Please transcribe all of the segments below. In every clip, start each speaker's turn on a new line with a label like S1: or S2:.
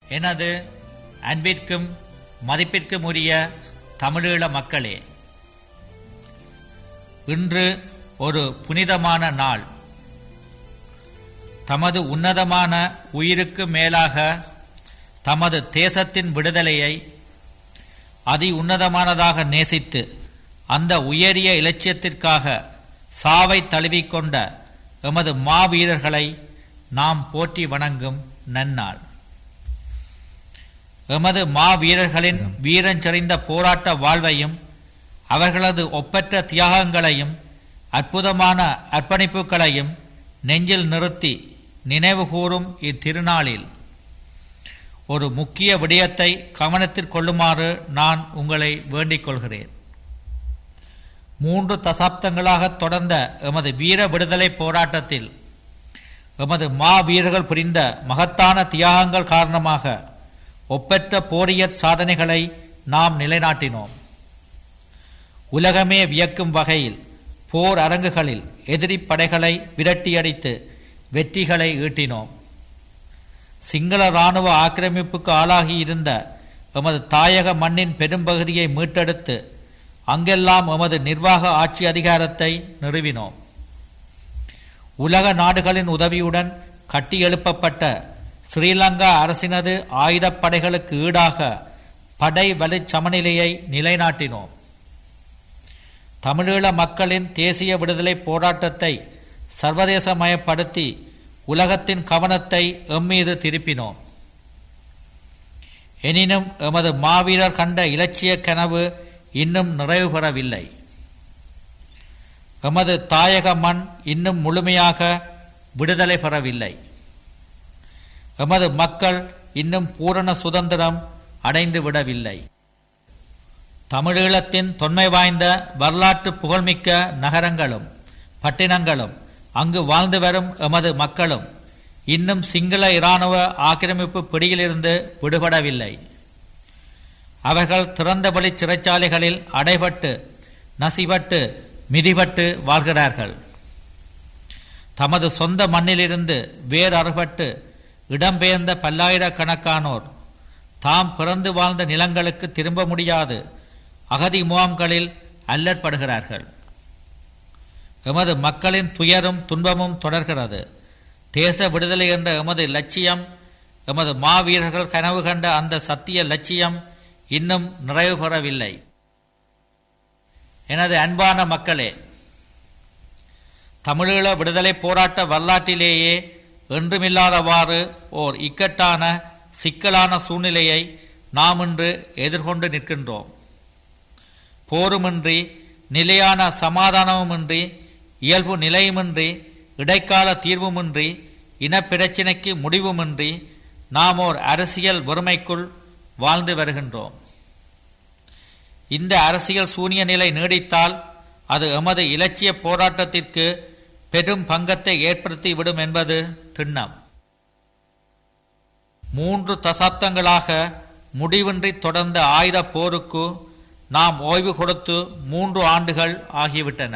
S1: எனது அன்பிற்கும் மதிப்பிற்கும் உரிய தமிழீழ மக்களே இன்று ஒரு புனிதமான நாள் தமது உன்னதமான உயிருக்கு மேலாக தமது தேசத்தின் விடுதலையை அதி உன்னதமானதாக நேசித்து அந்த உயரிய இலட்சியத்திற்காக சாவை தழுவிக்கொண்ட எமது மாவீரர்களை நாம் போற்றி வணங்கும் நன்னாள் எமது மாவீரர்களின் வீரஞ்செறிந்த போராட்ட வாழ்வையும் அவர்களது ஒப்பற்ற தியாகங்களையும் அற்புதமான அர்ப்பணிப்புகளையும் நெஞ்சில் நிறுத்தி நினைவுகூரும் இத்திருநாளில் ஒரு முக்கிய விடயத்தை கவனத்தில் கொள்ளுமாறு நான் உங்களை வேண்டிக் கொள்கிறேன் மூன்று தசாப்தங்களாக தொடர்ந்த எமது வீர விடுதலை போராட்டத்தில் எமது மா வீரர்கள் புரிந்த மகத்தான தியாகங்கள் காரணமாக ஒப்பற்ற போரியற் சாதனைகளை நாம் நிலைநாட்டினோம் உலகமே வியக்கும் வகையில் போர் அரங்குகளில் எதிரி படைகளை விரட்டியடித்து வெற்றிகளை ஈட்டினோம் சிங்கள இராணுவ ஆக்கிரமிப்புக்கு ஆளாகி இருந்த எமது தாயக மண்ணின் பெரும்பகுதியை மீட்டெடுத்து அங்கெல்லாம் எமது நிர்வாக ஆட்சி அதிகாரத்தை நிறுவினோம் உலக நாடுகளின் உதவியுடன் கட்டியெழுப்பப்பட்ட ஸ்ரீலங்கா அரசினது ஆயுதப்படைகளுக்கு ஈடாக படை வலிச் சமநிலையை நிலைநாட்டினோம் தமிழீழ மக்களின் தேசிய விடுதலை போராட்டத்தை சர்வதேசமயப்படுத்தி உலகத்தின் கவனத்தை எம்மீது திருப்பினோம் எனினும் எமது மாவீரர் கண்ட இலட்சிய கனவு இன்னும் நிறைவு பெறவில்லை எமது தாயக மண் இன்னும் முழுமையாக விடுதலை பெறவில்லை எமது மக்கள் இன்னும் பூரண சுதந்திரம் அடைந்து விடவில்லை தமிழீழத்தின் தொன்மை வாய்ந்த வரலாற்று புகழ்மிக்க நகரங்களும் பட்டினங்களும் அங்கு வாழ்ந்து வரும் எமது மக்களும் இன்னும் சிங்கள இராணுவ ஆக்கிரமிப்பு பிடியிலிருந்து விடுபடவில்லை அவர்கள் திறந்தவெளி சிறைச்சாலைகளில் அடைபட்டு நசிபட்டு மிதிபட்டு வாழ்கிறார்கள் தமது சொந்த மண்ணிலிருந்து வேர் அறுபட்டு இடம்பெயர்ந்த பல்லாயிரக்கணக்கானோர் தாம் பிறந்து வாழ்ந்த நிலங்களுக்கு திரும்ப முடியாது அகதி முகாம்களில் அல்லற்படுகிறார்கள் எமது மக்களின் துயரும் துன்பமும் தொடர்கிறது தேச விடுதலை என்ற எமது லட்சியம் எமது மாவீரர்கள் கனவு கண்ட அந்த சத்திய லட்சியம் இன்னும் நிறைவு பெறவில்லை எனது அன்பான மக்களே தமிழீழ விடுதலை போராட்ட வரலாற்றிலேயே என்றுமில்லாதவாறு ஓர் இக்கட்டான சிக்கலான சூழ்நிலையை நாம் இன்று எதிர்கொண்டு நிற்கின்றோம் போருமின்றி நிலையான சமாதானமுமின்றி இயல்பு நிலையுமின்றி இடைக்கால தீர்வுமின்றி இனப்பிரச்சினைக்கு முடிவுமின்றி நாம் ஓர் அரசியல் வறுமைக்குள் வாழ்ந்து வருகின்றோம் இந்த அரசியல் சூனிய நிலை நீடித்தால் அது எமது இலட்சிய போராட்டத்திற்கு பெரும் பங்கத்தை ஏற்படுத்திவிடும் என்பது திண்ணம் மூன்று தசாப்தங்களாக முடிவின்றி தொடர்ந்த ஆயுத போருக்கு நாம் ஓய்வு கொடுத்து மூன்று ஆண்டுகள் ஆகிவிட்டன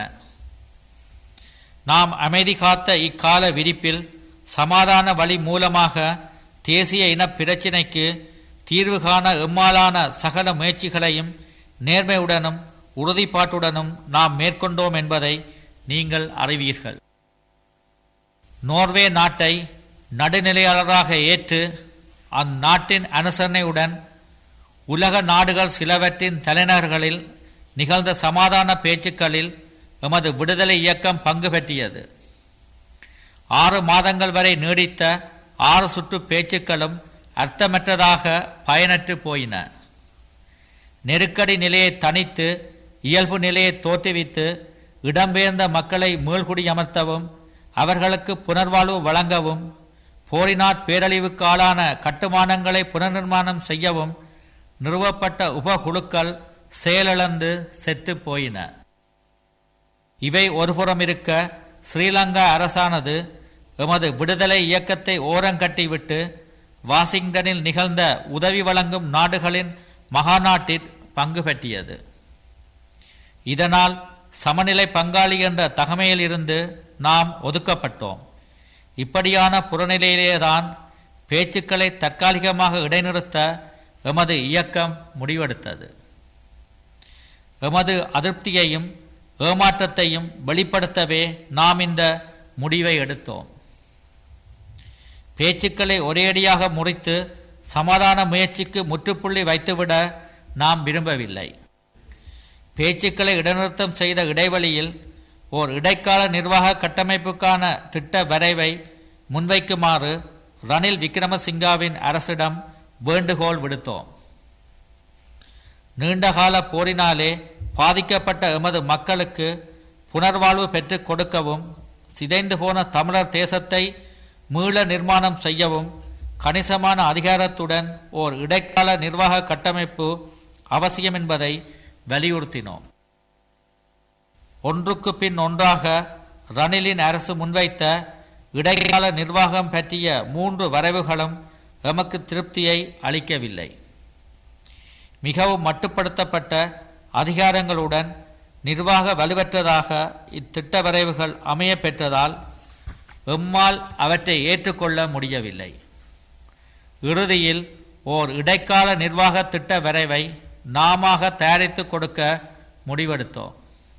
S1: நாம் அமைதி காத்த இக்கால விரிப்பில் சமாதான வழி மூலமாக தேசிய இன பிரச்சினைக்கு தீர்வு காண எம்மாலான சகல முயற்சிகளையும் நேர்மையுடனும் உறுதிப்பாட்டுடனும் நாம் மேற்கொண்டோம் என்பதை நீங்கள் அறிவீர்கள் நோர்வே நாட்டை நடுநிலையாளராக ஏற்று அந்நாட்டின் அனுசரணையுடன் உலக நாடுகள் சிலவற்றின் தலைநகர்களில் நிகழ்ந்த சமாதான பேச்சுக்களில் எமது விடுதலை இயக்கம் பங்கு பெற்றியது ஆறு மாதங்கள் வரை நீடித்த ஆறு சுற்று பேச்சுக்களும் அர்த்தமற்றதாக பயனற்று போயின நெருக்கடி நிலையை தணித்து இயல்பு நிலையை தோற்றுவித்து இடம்பெயர்ந்த மக்களை மீள்குடியமர்த்தவும் அவர்களுக்கு புனர்வாழ்வு வழங்கவும் போரினாற் பேரழிவுக்கு ஆளான கட்டுமானங்களை புனர்நிர்மாணம் செய்யவும் நிறுவப்பட்ட உபகுழுக்கள் செயலிழந்து செத்து போயின இவை ஒருபுறம் இருக்க ஸ்ரீலங்கா அரசானது எமது விடுதலை இயக்கத்தை ஓரங்கட்டிவிட்டு வாஷிங்டனில் நிகழ்ந்த உதவி வழங்கும் நாடுகளின் மகாநாட்டில் பங்கு பெற்றியது இதனால் சமநிலை பங்காளி என்ற தகமையில் இருந்து நாம் ஒதுக்கப்பட்டோம் இப்படியான புறநிலையிலேதான் பேச்சுக்களை தற்காலிகமாக இடைநிறுத்த எமது இயக்கம் முடிவெடுத்தது எமது அதிருப்தியையும் ஏமாற்றத்தையும் வெளிப்படுத்தவே நாம் இந்த முடிவை எடுத்தோம் பேச்சுக்களை ஒரேடியாக முறித்து சமாதான முயற்சிக்கு முற்றுப்புள்ளி வைத்துவிட நாம் விரும்பவில்லை பேச்சுக்களை இடைநிறுத்தம் செய்த இடைவெளியில் ஓர் இடைக்கால நிர்வாக கட்டமைப்புக்கான திட்ட வரைவை முன்வைக்குமாறு ரணில் விக்ரமசிங்காவின் அரசிடம் வேண்டுகோள் விடுத்தோம் நீண்டகால போரினாலே பாதிக்கப்பட்ட எமது மக்களுக்கு புனர்வாழ்வு பெற்றுக் கொடுக்கவும் சிதைந்து போன தமிழர் தேசத்தை மீள நிர்மாணம் செய்யவும் கணிசமான அதிகாரத்துடன் ஓர் இடைக்கால நிர்வாக கட்டமைப்பு அவசியம் என்பதை வலியுறுத்தினோம் ஒன்றுக்கு பின் ஒன்றாக ரணிலின் அரசு முன்வைத்த இடைக்கால நிர்வாகம் பற்றிய மூன்று வரைவுகளும் எமக்கு திருப்தியை அளிக்கவில்லை மிகவும் மட்டுப்படுத்தப்பட்ட அதிகாரங்களுடன் நிர்வாக வலுவற்றதாக இத்திட்ட வரைவுகள் அமைய பெற்றதால் எம்மால் அவற்றை ஏற்றுக்கொள்ள முடியவில்லை இறுதியில் ஓர் இடைக்கால நிர்வாக திட்ட வரைவை நாமாக தயாரித்து கொடுக்க முடிவெடுத்தோம்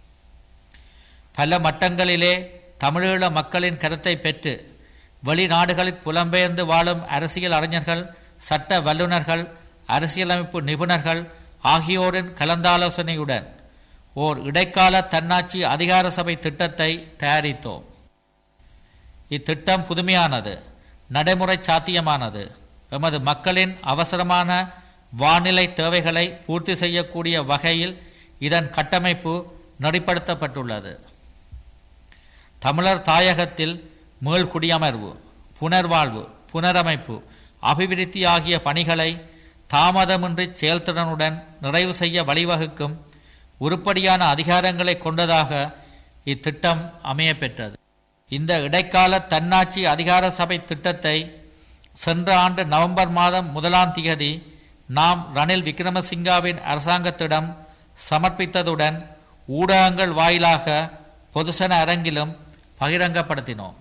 S1: பல மட்டங்களிலே தமிழீழ மக்களின் கருத்தை பெற்று வெளிநாடுகளில் புலம்பெயர்ந்து வாழும் அரசியல் அறிஞர்கள் சட்ட வல்லுநர்கள் அரசியலமைப்பு நிபுணர்கள் ஆகியோரின் கலந்தாலோசனையுடன் ஓர் இடைக்கால தன்னாட்சி அதிகார சபை திட்டத்தை தயாரித்தோம் இத்திட்டம் புதுமையானது நடைமுறை சாத்தியமானது எமது மக்களின் அவசரமான வானிலை தேவைகளை பூர்த்தி செய்யக்கூடிய வகையில் இதன் கட்டமைப்பு நெறிப்படுத்தப்பட்டுள்ளது தமிழர் தாயகத்தில் மீள்குடியமர்வு புனர்வாழ்வு புனரமைப்பு அபிவிருத்தி ஆகிய பணிகளை தாமதமின்றி செயல்திறனுடன் நிறைவு செய்ய வழிவகுக்கும் உருப்படியான அதிகாரங்களை கொண்டதாக இத்திட்டம் அமைய பெற்றது இந்த இடைக்கால தன்னாட்சி அதிகார சபை திட்டத்தை சென்ற ஆண்டு நவம்பர் மாதம் முதலாம் திகதி நாம் ரணில் விக்ரமசிங்காவின் அரசாங்கத்திடம் சமர்ப்பித்ததுடன் ஊடகங்கள் வாயிலாக பொதுசன அரங்கிலும் பகிரங்கப்படுத்தினோம்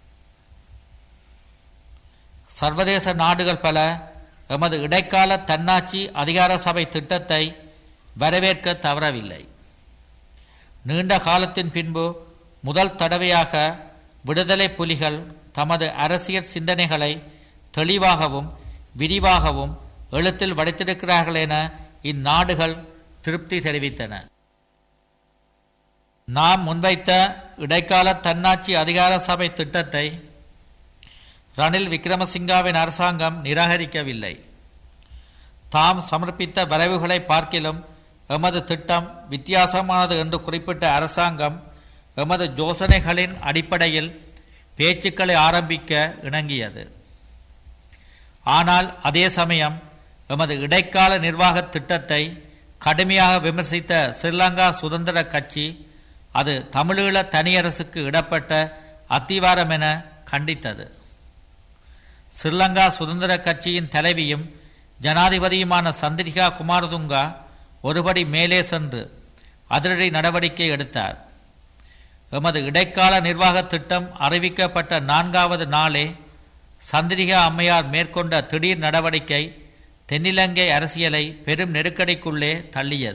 S1: சர்வதேச நாடுகள் பல எமது இடைக்கால தன்னாட்சி அதிகார சபை திட்டத்தை வரவேற்க தவறவில்லை நீண்ட காலத்தின் பின்பு முதல் தடவையாக விடுதலை புலிகள் தமது அரசியல் சிந்தனைகளை தெளிவாகவும் விரிவாகவும் எழுத்தில் வடித்திருக்கிறார்கள் என இந்நாடுகள் திருப்தி தெரிவித்தன நாம் முன்வைத்த இடைக்கால தன்னாட்சி அதிகார சபை திட்டத்தை ரணில் விக்ரமசிங்காவின் அரசாங்கம் நிராகரிக்கவில்லை தாம் சமர்ப்பித்த வரைவுகளை பார்க்கிலும் எமது திட்டம் வித்தியாசமானது என்று குறிப்பிட்ட அரசாங்கம் எமது யோசனைகளின் அடிப்படையில் பேச்சுக்களை ஆரம்பிக்க இணங்கியது ஆனால் அதே சமயம் எமது இடைக்கால நிர்வாக திட்டத்தை கடுமையாக விமர்சித்த ஸ்ரீலங்கா சுதந்திர கட்சி அது தமிழீழ தனியரசுக்கு இடப்பட்ட அத்திவாரம் என கண்டித்தது ஸ்ரீலங்கா சுதந்திர கட்சியின் தலைவியும் ஜனாதிபதியுமான சந்திரிகா குமாரதுங்கா ஒருபடி மேலே சென்று அதிரடி நடவடிக்கை எடுத்தார் எமது இடைக்கால நிர்வாக திட்டம் அறிவிக்கப்பட்ட நான்காவது நாளே சந்திரிகா அம்மையார் மேற்கொண்ட திடீர் நடவடிக்கை தென்னிலங்கை அரசியலை பெரும் நெருக்கடிக்குள்ளே தள்ளியது